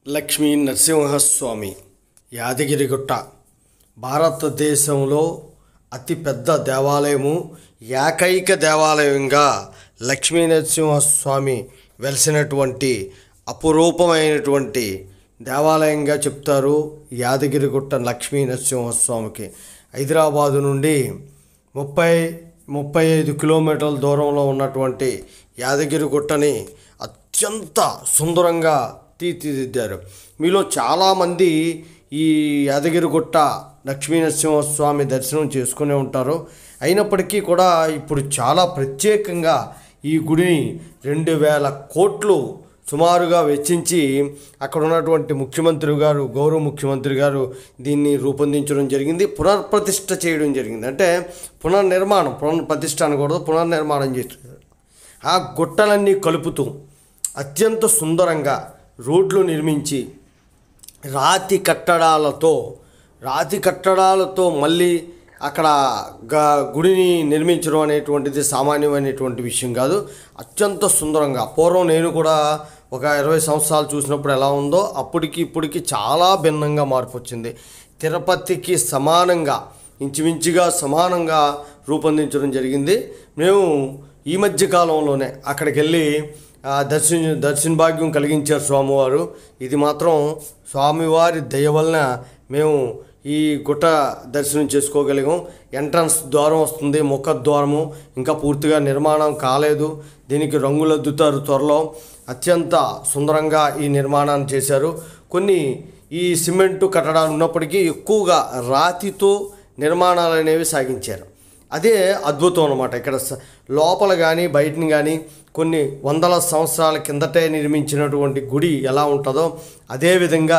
లక్ష్మీ నరసింహస్వామి యాదగిరిగుట్ట భారతదేశంలో అతిపెద్ద దేవాలయము ఏకైక దేవాలయంగా లక్ష్మీ నరసింహస్వామి వెలిసినటువంటి అపురూపమైనటువంటి దేవాలయంగా చెప్తారు యాదగిరిగుట్ట లక్ష్మీ నరసింహస్వామికి హైదరాబాదు నుండి ముప్పై ముప్పై ఐదు కిలోమీటర్ల దూరంలో ఉన్నటువంటి యాదగిరిగుట్టని అత్యంత సుందరంగా తీర్చిదిద్దారు మీలో చాలామంది ఈ యాదగిరిగుట్ట లక్ష్మీనరసింహస్వామి దర్శనం చేసుకునే ఉంటారు అయినప్పటికీ కూడా ఇప్పుడు చాలా ప్రత్యేకంగా ఈ గుడిని రెండు వేల కోట్లు సుమారుగా వెచ్చించి అక్కడ ఉన్నటువంటి ముఖ్యమంత్రి గారు గౌరవ ముఖ్యమంత్రి గారు దీన్ని రూపొందించడం జరిగింది పునర్ప్రతిష్ఠ చేయడం జరిగింది అంటే పునర్నిర్మాణం పునర్ప్రతిష్ఠ అనకూడదు పునర్నిర్మాణం చేస్తున్నారు ఆ గుట్టలన్నీ కలుపుతూ అత్యంత సుందరంగా రోడ్లు నిర్మించి రాతి కట్టడాలతో రాతి కట్టడాలతో మళ్ళీ అక్కడ గ- గుడిని నిర్మించడం అనేటువంటిది సామాన్యమైనటువంటి విషయం కాదు అత్యంత సుందరంగా పూర్వం నేను కూడా ఒక ఇరవై సంవత్సరాలు చూసినప్పుడు ఎలా ఉందో అప్పటికి ఇప్పటికి చాలా భిన్నంగా మార్పు వచ్చింది తిరుపతికి సమానంగా ఇంచుమించుగా సమానంగా రూపొందించడం జరిగింది మేము ఈ మధ్య కాలంలోనే అక్కడికి వెళ్ళి ఆ, దర్శన దర్శన భాగ్యం కలిగించారు స్వామివారు ఇది మాత్రం స్వామివారి దయ వలన మేము ఈ గుట్ట దర్శనం చేసుకోగలిగాం ఎంట్రన్స్ ద్వారం వస్తుంది ముఖ ద్వారము ఇంకా పూర్తిగా నిర్మాణం కాలేదు దీనికి రంగులు అద్దుతారు త్వరలో అత్యంత సుందరంగా ఈ నిర్మాణాన్ని చేశారు కొన్ని ఈ సిమెంటు కట్టడాలు ఉన్నప్పటికీ ఎక్కువగా రాతితో నిర్మాణాలు అనేవి సాగించారు అదే అద్భుతం అనమాట ఇక్కడ స- లోపల కానీ బయటని కానీ కొన్ని వందల సంవత్సరాల కిందటే నిర్మించినటువంటి గుడి ఎలా ఉంటుందో అదే విధంగా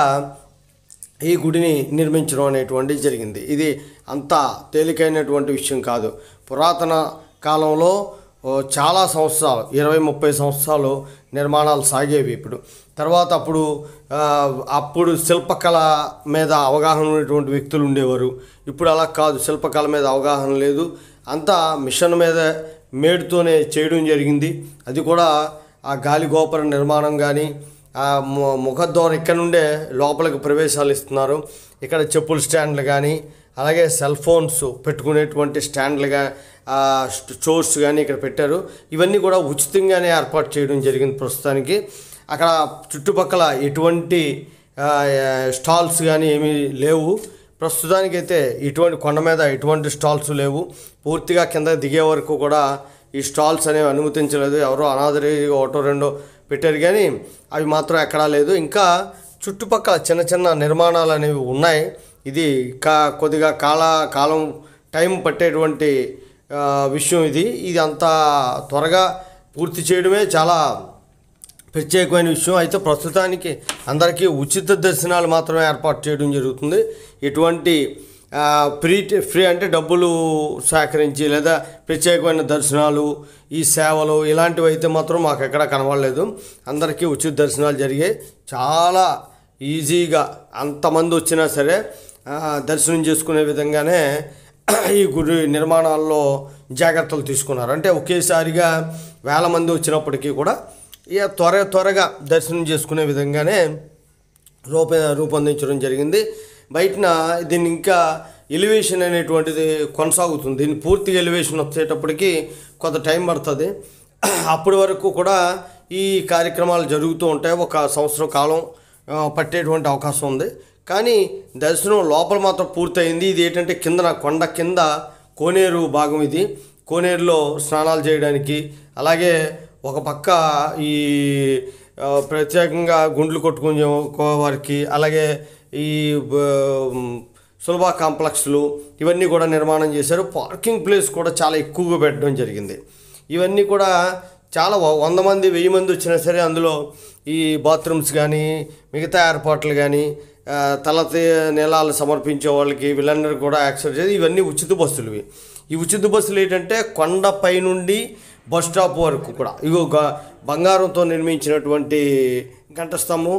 ఈ గుడిని నిర్మించడం అనేటువంటిది జరిగింది ఇది అంత తేలికైనటువంటి విషయం కాదు పురాతన కాలంలో ఓ, చాలా సంవత్సరాలు ఇరవై ముప్పై సంవత్సరాలు నిర్మాణాలు సాగేవి ఇప్పుడు తర్వాత అప్పుడు ఆ, అప్పుడు శిల్పకళ మీద అవగాహన ఉన్నటువంటి వ్యక్తులు ఉండేవారు ఇప్పుడు అలా కాదు శిల్పకళ మీద అవగాహన లేదు అంతా మిషన్ మీద మేడుతోనే చేయడం జరిగింది అది కూడా ఆ గాలి గోపుర నిర్మాణం కానీ ఆ ము- ముఖద్వారం ఇక్కడ నుండే లోపలికి ప్రవేశాలు ఇస్తున్నారు ఇక్కడ చెప్పుల స్టాండ్లు కానీ అలాగే సెల్ ఫోన్స్ పెట్టుకునేటువంటి స్టాండ్లుగా స్టోర్స్ కానీ ఇక్కడ పెట్టారు ఇవన్నీ కూడా ఉచితంగానే ఏర్పాటు చేయడం జరిగింది ప్రస్తుతానికి అక్కడ చుట్టుపక్కల ఎటువంటి ఆ, స్టాల్స్ కానీ ఏమీ లేవు ప్రస్తుతానికైతే ఇటువంటి కొండ మీద ఎటువంటి స్టాల్స్ లేవు పూర్తిగా కింద దిగే వరకు కూడా ఈ స్టాల్స్ అనేవి అనుమతించలేదు ఎవరో అనాథరి ఒకటో రెండో పెట్టారు కానీ అవి మాత్రం ఎక్కడా లేదు ఇంకా చుట్టుపక్కల చిన్న చిన్న నిర్మాణాలు అనేవి ఉన్నాయి ఇది కా కొద్దిగా కాల కాలం టైం పట్టేటువంటి ఆ, విషయం ఇది ఇది అంత త్వరగా పూర్తి చేయడమే చాలా ప్రత్యేకమైన విషయం అయితే ప్రస్తుతానికి అందరికీ ఉచిత దర్శనాలు మాత్రమే ఏర్పాటు చేయడం జరుగుతుంది ఎటువంటి ఆ, ఫ్రీ ఫ్రీ అంటే డబ్బులు సేకరించి లేదా ప్రత్యేకమైన దర్శనాలు ఈ సేవలు ఇలాంటివి అయితే మాత్రం మాకు ఎక్కడ కనబడలేదు అందరికీ ఉచిత దర్శనాలు జరిగాయి చాలా ఈజీగా అంతమంది వచ్చినా సరే ఆ, దర్శనం చేసుకునే విధంగానే ఈ గుడి నిర్మాణాల్లో జాగ్రత్తలు తీసుకున్నారు అంటే ఒకేసారిగా వేల మంది వచ్చినప్పటికీ కూడా ఇక త్వర త్వరగా దర్శనం చేసుకునే విధంగానే రూప రూపొందించడం జరిగింది బయటన దీన్ని ఇంకా ఎలివేషన్ అనేటువంటిది కొనసాగుతుంది దీన్ని పూర్తిగా ఎలివేషన్ వచ్చేటప్పటికి కొంత టైం పడుతుంది అప్పటి వరకు కూడా ఈ కార్యక్రమాలు జరుగుతూ ఉంటాయి ఒక సంవత్సరం కాలం ఆ, పట్టేటువంటి అవకాశం ఉంది కానీ దర్శనం లోపల మాత్రం పూర్తయింది ఇది ఏంటంటే కింద కొండ కింద కోనేరు భాగం ఇది కోనేరులో స్నానాలు చేయడానికి అలాగే ఒక పక్క ఈ ఆ, ప్రత్యేకంగా గుండ్లు కొట్టుకునే వారికి అలాగే ఈ బ- సులభ కాంప్లెక్స్లు ఇవన్నీ కూడా నిర్మాణం చేశారు పార్కింగ్ ప్లేస్ కూడా చాలా ఎక్కువగా పెట్టడం జరిగింది ఇవన్నీ కూడా చాలా వ- వంద మంది వెయ్యి మంది వచ్చినా సరే అందులో ఈ బాత్రూమ్స్ కానీ మిగతా ఏర్పాట్లు కానీ ఆ, తలతి నీలాలు సమర్పించే వాళ్ళకి వీళ్ళందరూ కూడా యాక్సెస్ చేసి ఇవన్నీ ఉచిత బస్సులు ఇవి ఈ ఉచిత బస్సులు ఏంటంటే కొండపై నుండి బస్ స్టాప్ వరకు కూడా ఇగో గ- బంగారంతో నిర్మించినటువంటి గంట స్తంభం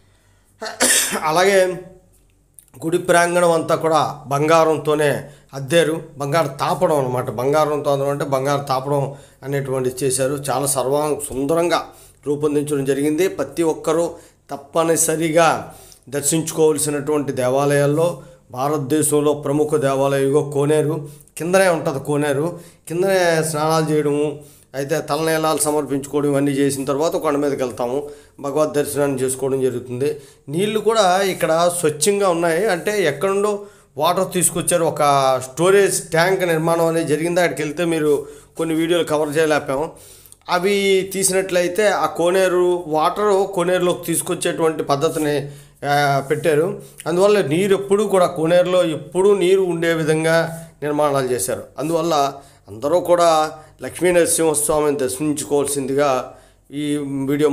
అలాగే గుడి ప్రాంగణం అంతా కూడా బంగారంతోనే అద్దారు బంగారు తాపడం అనమాట బంగారంతో అందడం అంటే బంగారు తాపడం అనేటువంటిది చేశారు చాలా సర్వ సుందరంగా రూపొందించడం జరిగింది ప్రతి ఒక్కరూ తప్పనిసరిగా దర్శించుకోవలసినటువంటి దేవాలయాల్లో భారతదేశంలో ప్రముఖ దేవాలయం ఇగో కోనేరు కిందనే ఉంటుంది కోనేరు కిందనే స్నానాలు చేయడము అయితే తలనీలాలు సమర్పించుకోవడం ఇవన్నీ చేసిన తర్వాత కొండ మీదకి వెళ్తాము భగవద్ దర్శనాన్ని చేసుకోవడం జరుగుతుంది నీళ్లు కూడా ఇక్కడ స్వచ్ఛంగా ఉన్నాయి అంటే ఎక్కడుండో వాటర్ తీసుకొచ్చారు ఒక స్టోరేజ్ ట్యాంక్ నిర్మాణం అనేది జరిగింది అక్కడికి వెళ్తే మీరు కొన్ని వీడియోలు కవర్ చేయలేపాము అవి తీసినట్లయితే ఆ కోనేరు వాటర్ కోనేరులోకి తీసుకొచ్చేటువంటి పద్ధతిని ఆ, పెట్టారు అందువల్ల నీరు ఎప్పుడూ కూడా కోనేరులో ఎప్పుడూ నీరు ఉండే విధంగా నిర్మాణాలు చేశారు అందువల్ల అందరూ కూడా లక్ష్మీ నరసింహస్వామిని దర్శించుకోవాల్సిందిగా ఈ వీడియో